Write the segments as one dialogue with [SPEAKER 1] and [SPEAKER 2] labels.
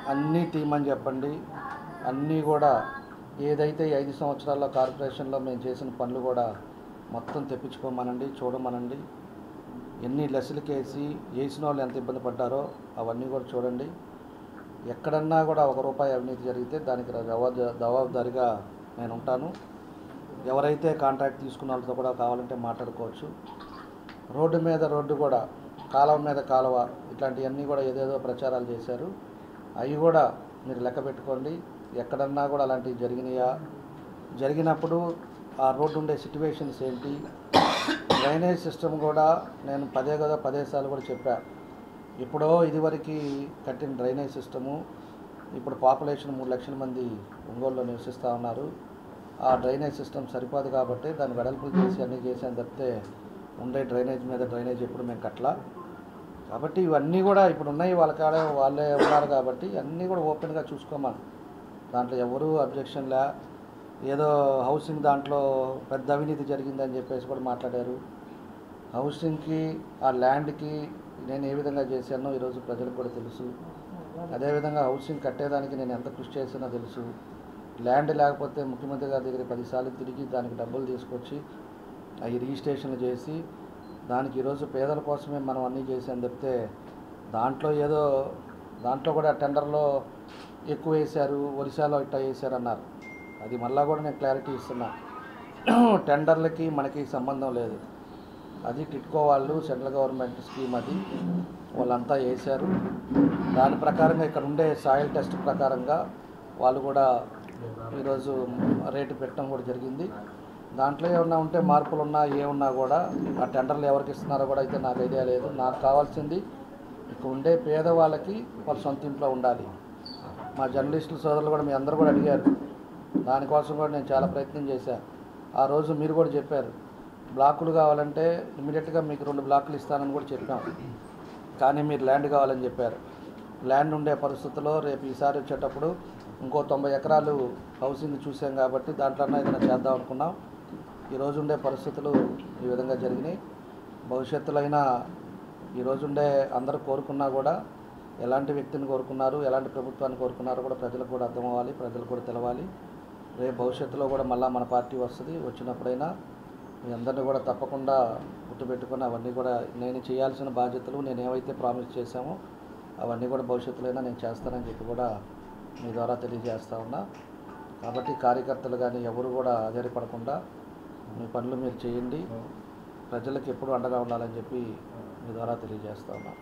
[SPEAKER 1] అన్నీ తీయమని చెప్పండి అన్నీ కూడా ఏదైతే ఈ ఐదు సంవత్సరాల్లో కార్పొరేషన్లో మేము చేసిన పనులు కూడా మొత్తం తెప్పించుకోమనండి చూడమనండి ఎన్ని లెస్సులకి వేసి వేసిన వాళ్ళు ఎంత ఇబ్బంది పడ్డారో అవన్నీ కూడా చూడండి ఎక్కడన్నా కూడా ఒక రూపాయి అవినీతి జరిగితే దానికి జవాబు జవాబుదారిగా నేను ఉంటాను ఎవరైతే కాంట్రాక్ట్ తీసుకున్న వాళ్ళతో కూడా కావాలంటే మాట్లాడుకోవచ్చు రోడ్డు మీద రోడ్డు కూడా కాలువ మీద కాలువ ఇట్లాంటివన్నీ కూడా ఏదేదో ప్రచారాలు చేశారు అవి కూడా మీరు లెక్క పెట్టుకోండి ఎక్కడన్నా కూడా అలాంటివి జరిగినాయా జరిగినప్పుడు ఆ రోడ్డు ఉండే సిట్యువేషన్స్ ఏంటి డ్రైనేజ్ సిస్టమ్ కూడా నేను పదే కదా పదే సార్లు కూడా చెప్పా ఇప్పుడో ఇదివరకు కట్టిన డ్రైనేజ్ సిస్టము ఇప్పుడు పాపులేషన్ మూడు లక్షల మంది ఒంగోలులో నివసిస్తూ ఉన్నారు ఆ డ్రైనేజ్ సిస్టమ్ సరిపోదు కాబట్టి దాన్ని వెడల్పులు చేసి అన్నీ చేసాను తప్పితే ఉండే డ్రైనేజ్ మీద డ్రైనేజ్ ఎప్పుడు మేము కట్టలా కాబట్టి ఇవన్నీ కూడా ఇప్పుడు ఉన్నాయి వాళ్ళ కాడ వాళ్ళే ఉన్నారు కాబట్టి అన్నీ కూడా ఓపెన్గా చూసుకోమని దాంట్లో ఎవరు అబ్జెక్షన్ లే ఏదో హౌసింగ్ దాంట్లో పెద్ద అవినీతి జరిగిందని చెప్పేసి కూడా మాట్లాడారు హౌసింగ్కి ఆ ల్యాండ్కి నేను ఏ విధంగా చేశానో ఈరోజు ప్రజలకు కూడా తెలుసు అదేవిధంగా హౌసింగ్ కట్టేదానికి నేను ఎంత కృషి చేసానో తెలుసు ల్యాండ్ లేకపోతే ముఖ్యమంత్రి గారి దగ్గర పదిసార్లు తిరిగి దానికి డబ్బులు తీసుకొచ్చి అవి రిజిస్ట్రేషన్లు చేసి దానికి ఈరోజు పేదల కోసమే మనం అన్నీ చేసాం తప్పితే దాంట్లో ఏదో దాంట్లో కూడా టెండర్లో ఎక్కువ వేశారు ఒరిస్సాలో ఇట్టా వేశారు అన్నారు అది మళ్ళా కూడా నేను క్లారిటీ ఇస్తున్నా టెండర్లకి మనకి సంబంధం లేదు అది టిట్కో వాళ్ళు సెంట్రల్ గవర్నమెంట్ స్కీమ్ అది వాళ్ళంతా వేశారు దాని ప్రకారంగా ఇక్కడ ఉండే సాయిల్ టెస్ట్ ప్రకారంగా వాళ్ళు కూడా ఈరోజు రేటు పెట్టడం కూడా జరిగింది దాంట్లో ఏమన్నా ఉంటే మార్పులు ఉన్నా ఏమున్నా కూడా ఆ టెండర్లు ఎవరికి ఇస్తున్నారో కూడా అయితే నాకు ఐడియా లేదు నాకు కావాల్సింది ఇక్కడ ఉండే పేదవాళ్ళకి వాళ్ళ సొంత ఇంట్లో ఉండాలి మా జర్నలిస్టుల సోదరులు కూడా మీ అందరూ కూడా అడిగారు దానికోసం కూడా నేను చాలా ప్రయత్నం చేశాను ఆ రోజు మీరు కూడా చెప్పారు బ్లాకులు కావాలంటే ఇమీడియట్గా మీకు రెండు బ్లాకులు ఇస్తానని కూడా చెప్పాం కానీ మీరు ల్యాండ్ కావాలని చెప్పారు ల్యాండ్ ఉండే పరిస్థితుల్లో రేపు ఈసారి వచ్చేటప్పుడు ఇంకో తొంభై ఎకరాలు హౌసింగ్ చూసాం కాబట్టి దాంట్లో ఏదైనా చేద్దాం అనుకున్నాం ఈరోజు ఉండే పరిస్థితులు ఈ విధంగా జరిగినాయి భవిష్యత్తులో అయినా ఈరోజు ఉండే అందరూ కోరుకున్నా కూడా ఎలాంటి వ్యక్తిని కోరుకున్నారు ఎలాంటి ప్రభుత్వాన్ని కోరుకున్నారో కూడా ప్రజలకు కూడా అర్థం అవ్వాలి ప్రజలకు కూడా తెలవాలి రేపు భవిష్యత్తులో కూడా మళ్ళీ మన పార్టీ వస్తుంది వచ్చినప్పుడైనా మీ అందరినీ కూడా తప్పకుండా గుర్తుపెట్టుకుని అవన్నీ కూడా నేను చేయాల్సిన బాధ్యతలు నేను ఏవైతే ప్రామిస్ చేశామో అవన్నీ కూడా భవిష్యత్తులో అయినా నేను చేస్తానని చెప్పి కూడా మీ ద్వారా తెలియజేస్తా ఉన్నా కాబట్టి కార్యకర్తలు కానీ ఎవరు కూడా ఆధారపడకుండా మీ పనులు మీరు చేయండి ప్రజలకు ఎప్పుడు అండగా ఉండాలని చెప్పి మీ ద్వారా తెలియజేస్తా ఉన్నా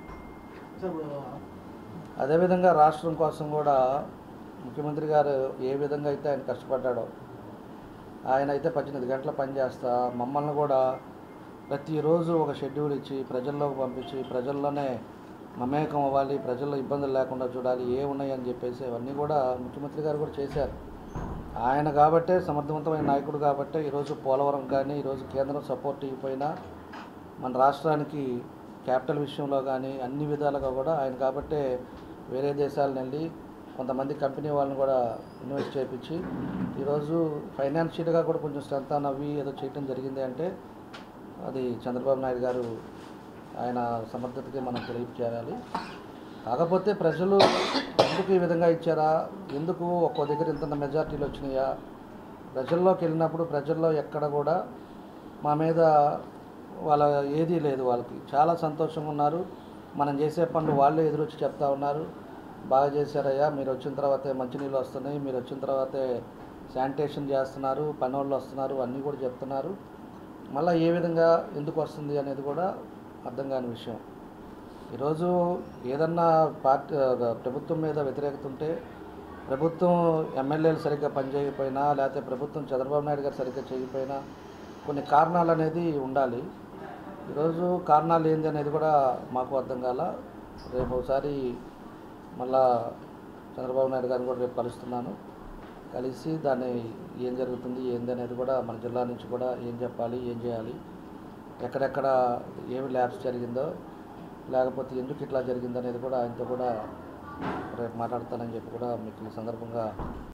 [SPEAKER 1] అదేవిధంగా రాష్ట్రం కోసం కూడా ముఖ్యమంత్రి గారు ఏ విధంగా అయితే ఆయన కష్టపడ్డాడో ఆయన అయితే పద్దెనిమిది గంటల పని చేస్తా మమ్మల్ని కూడా ప్రతిరోజు ఒక షెడ్యూల్ ఇచ్చి ప్రజల్లోకి పంపించి ప్రజల్లోనే మమేకం అవ్వాలి ప్రజల్లో ఇబ్బందులు లేకుండా చూడాలి ఏ ఉన్నాయని చెప్పేసి అవన్నీ కూడా ముఖ్యమంత్రి గారు కూడా చేశారు ఆయన కాబట్టే సమర్థవంతమైన నాయకుడు కాబట్టే ఈరోజు పోలవరం కానీ ఈరోజు కేంద్రం సపోర్ట్ ఇవ్వకపోయినా మన రాష్ట్రానికి క్యాపిటల్ విషయంలో కానీ అన్ని విధాలుగా కూడా ఆయన కాబట్టే వేరే దేశాలను వెళ్ళి కొంతమంది కంపెనీ వాళ్ళని కూడా ఇన్వెస్ట్ చేయించి ఈరోజు ఫైనాన్షియల్గా కూడా కొంచెం స్ట్రెంత్ అవి ఏదో చేయటం జరిగింది అంటే అది చంద్రబాబు నాయుడు గారు ఆయన సమర్థతకి మనం తెలియచేయాలి కాకపోతే ప్రజలు ఎందుకు ఈ విధంగా ఇచ్చారా ఎందుకు ఒక్కో దగ్గర ఇంత మెజార్టీలు వచ్చినాయా ప్రజల్లోకి వెళ్ళినప్పుడు ప్రజల్లో ఎక్కడ కూడా మా మీద వాళ్ళ ఏదీ లేదు వాళ్ళకి చాలా సంతోషంగా ఉన్నారు మనం చేసే పనులు వాళ్ళే ఎదురొచ్చి చెప్తా ఉన్నారు బాగా చేశారయ్యా మీరు వచ్చిన తర్వాతే మంచినీళ్ళు వస్తున్నాయి మీరు వచ్చిన తర్వాతే శానిటేషన్ చేస్తున్నారు పని వాళ్ళు వస్తున్నారు అన్నీ కూడా చెప్తున్నారు మళ్ళీ ఏ విధంగా ఎందుకు వస్తుంది అనేది కూడా అర్థం కాని విషయం ఈరోజు ఏదన్నా పార్టీ ప్రభుత్వం మీద వ్యతిరేకత ఉంటే ప్రభుత్వం ఎమ్మెల్యేలు సరిగ్గా పనిచేయకపోయినా లేకపోతే ప్రభుత్వం చంద్రబాబు నాయుడు గారు సరిగ్గా చేయకపోయినా కొన్ని కారణాలు అనేది ఉండాలి ఈరోజు కారణాలు ఏంది అనేది కూడా మాకు అర్థం కాల రేపు ఒకసారి మళ్ళా చంద్రబాబు నాయుడు గారిని కూడా రేపు కలుస్తున్నాను కలిసి దాన్ని ఏం జరుగుతుంది ఏంది అనేది కూడా మన జిల్లా నుంచి కూడా ఏం చెప్పాలి ఏం చేయాలి ఎక్కడెక్కడ ఏమి ల్యాబ్స్ జరిగిందో లేకపోతే ఎందుకు ఇట్లా జరిగిందో అనేది కూడా ఆయనతో కూడా రేపు మాట్లాడతానని చెప్పి కూడా మీకు ఈ సందర్భంగా